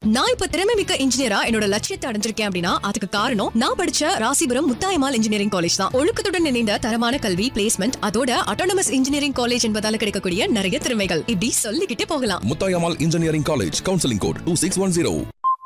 நான் இப்ப திறமை மிக்க இன்ஜினியரா என்னோட லட்சியத்தை அடைஞ்சிருக்கேன் அப்படின்னா அதுக்கு காரணம் நான் படிச்ச ராசிபுரம் முத்தாயமால் இன்ஜினியரிங் காலேஜ் தான் ஒழுக்கத்துடன் இணைந்த தரமான கல்வி பிளேஸ்மெண்ட் அதோட அட்டானமஸ் இன்ஜினியரிங் காலேஜ் என்பதால கிடைக்கக்கூடிய நிறைய திறமைகள் இப்படி சொல்லிக்கிட்டே போகலாம் Muthayammal engineering college counselling code two six one zero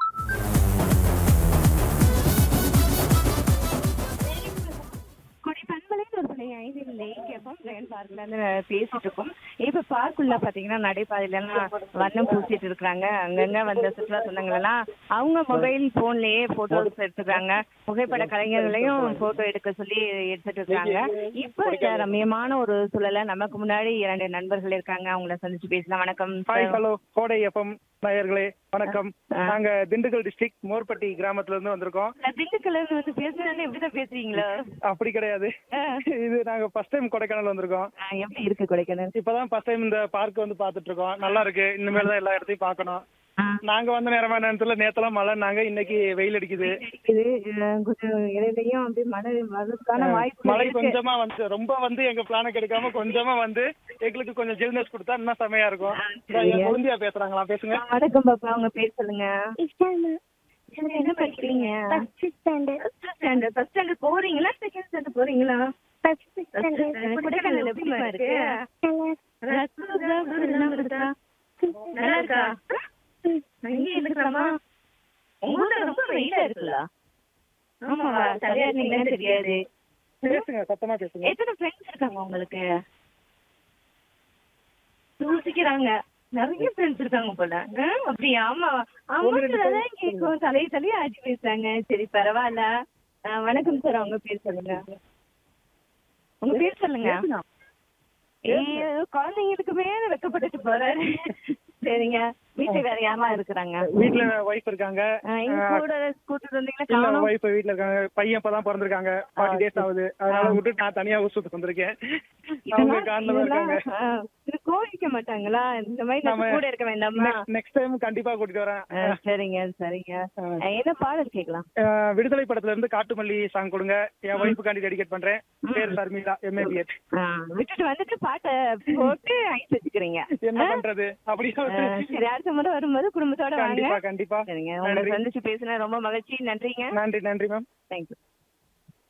Kodai பண்பலைன்னு ஒரு பிள்ளை ஐந்தில் லேக் எஃப்எம் பிளேன் பார்க்ல இருந்து பேசிட்டு இருக்கோம் இப்ப பார்க்குள்ள பாத்தீங்கன்னா நடைபாதையில எல்லாம் வண்ணம் பூசிட்டு இருக்காங்க அங்கங்க வந்த சுற்றுலா சொந்தங்கள் எல்லாம் அவங்க மொபைல் போன்லயே போட்டோஸ் எடுத்துக்கிறாங்க புகைப்பட கலைஞர்களையும் போட்டோ எடுக்க சொல்லி எடுத்துட்டு இருக்காங்க இப்ப இந்த ரம்மியமான ஒரு சூழல நமக்கு முன்னாடி இரண்டு நண்பர்கள் இருக்காங்க அவங்கள சந்திச்சு பேசலாம் வணக்கம் ஹாய் ஹலோ கோடை எஃப்எம் நேயர்களே வணக்கம் நாங்க திண்டுக்கல் டிஸ்ட்ரிக்ட் மோர்பட்டி கிராமத்துல இருந்து வந்திருக்கோம் திண்டுக்கல்ல இருந்து வந்து பேசுனாலே எப்படிதான் பேசுறீங்களா அப்படி கிடையாது இது நாங்க ஃபர்ஸ்ட் டைம் கொடைக்கானல் வந்திருக்கோம் ஆ, எப்படி இருக்கு கொடைக்கானல் இப்பதான் ஃபர்ஸ்ட் டைம் இந்த பார்க் வந்து பாத்துட்டு இருக்கோம் நல்லா இருக்கு இனிமேல் தான் எல்லா இடத்தையும் பார்க்கணும் ஆ. நாங்க வந்த நேரமான நேரத்துல நேத்தெல்லாம் மழை நாங்க இன்னைக்கு வெயில் அடிக்குது இது அஹ், கொஞ்சம் இடையிலையும் அப்படியே மழை வர்றதுக்கான வாய்ப்பு மழை இருக்கு கொஞ்சமா வந்து ரொம்ப வந்து எங்க பிளான கெடுக்காம கொஞ்சமா வந்து எங்களுக்கு கொஞ்சம் ஜில்னஸ் கொடுத்தா இன்னும் செமையா இருக்கும் இந்த என் குழந்தையா பேசுறாங்களா பேசுங்க வணக்கம் பாப்பா உங்க பேர் சொல்லுங்க சரி, என்ன படிக்கிறீங்க ஃபர்ஸ்ட் ஸ்டாண்டர்ட் ஃபர்ஸ்ட் ஸ்டாண்டர்ட் போறீங்களா செகண்ட் ஸ்டாண்டர்ட் போறீங்களா கொடைக்கானல் எப்படிமா இருக்கு ரசகுல்லா, குருதெல்லாம் வருதா? நல்லா இருக்கா அங்கே இருக்கலாமா உங்க ஊர்ல ரொம்ப வெயிலா இருக்குல்ல ஆமாவா சரியா இருந்தீங்கன்னு தெரியாது பேசுங்க சத்தமா பேசுங்க எத்தனை ஃப்ரெண்ட்ஸ் இருக்காங்க உங்களுக்கு யோசிக்கிறாங்க நிறைய ஃப்ரெண்ட்ஸ் இருக்காங்க போல ஆ, அப்படியா ஆமா ஆமாதான் கேட்கும் தலைய தலைய ஆட்டி பேசுறாங்க சரி பரவாயில்ல ஆ, வணக்கம் சார் அவங்க பேர் சொல்லுங்க உங்க பேர் சொல்லுங்க ஐயோ, குழந்தைங்களுக்கு மேல வெக்கப்பட்டுட்டு போறாரு சரிங்க வீட்டுல வேற யாரா இருக்கிறாங்க வீட்டுல ஒய்ஃப் இருக்காங்க எங்க கூட கூட்டிட்டு வந்தீங்களா இல்ல காணோம் ஒய்ஃப் வீட்ல இருக்காங்க பையன் இப்பதான் பிறந்திருக்காங்க ஃபார்ட்டி டேஸ் ஆகுது அதனால விட்டு நான் தனியா ஊர் சுத்த வந்திருக்கேன் அவங்க கார்ல இருக்காங்க இது கோவிக்க மாட்டாங்களா இந்த மாதிரி நம்ம நம்ம கூட இருக்க வேண்டாமா நெக்ஸ்ட் டைம் கண்டிப்பா கூட்டிட்டு வரேன் ஆ, சரிங்க சரிங்க ஆ. ஆ, என்ன பாடல் கேட்கலாம் அஹ், விடுதலை படத்துல இருந்து காட்டுமல்லி சாங் கொடுங்க என் ஒய்ஃபுக்காண்டி டெடிகேட் பண்றேன் பேர் சர்மிளா எம்ஏபிஎட் ஆ, விட்டுட்டு வந்துட்டு பாட்டை போட்டு ஐஸ் வச்சுக்கிறீங்க என்ன பண்றது அப்படியே ஆ, சரி அடுத்த முறை வரும்போது குடும்பத்தோட வாங்க கண்டிப்பா கண்டிப்பா சரிங்க உங்களை நன்றி சந்திச்சு பேசின ரொம்ப மகிழ்ச்சி நன்றிங்க நன்றி நன்றி மேம் தேங்க்யூ